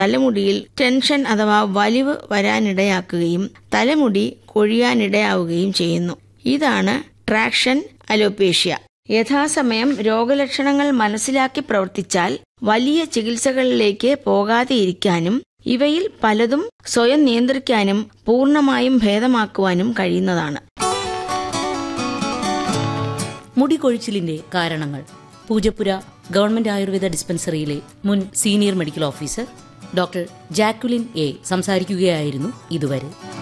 തലമുടിയിൽ tension അഥവാ വലിവ് വരാനിടയാക്കുകയും തലമുടി കൊഴിയാനിടയാവുകയും ചെയ്യുന്നു ഇതാണ് ട്രാക്ഷൻ അലോപേഷ്യ യഥാസമയം രോഗലക്ഷണങ്ങൾ മനസ്സിലാക്കി പ്രവർത്തിച്ചാൽ വലിയ ചികിത്സകളിലേക്ക് പോകാതെ ഇരിക്കാനും ഇവയിൽ പലതും സ്വയം നിയന്ത്രിക്കാനും പൂർണ്ണമായും ഭേദമാക്കുവാനും കഴിയുന്നതാണ് മുടി കൊഴിച്ചിലിന്റെ കാരണങ്ങൾ പൂജപ്പുര ഗവൺമെന്റ് ആയുർവേദ ഡിസ്പെൻസറിയിലെ മുൻ senior medical officer doctor Jacqueline A സംസാരിക്കുകയായിരുന്നു ഇതുവരെ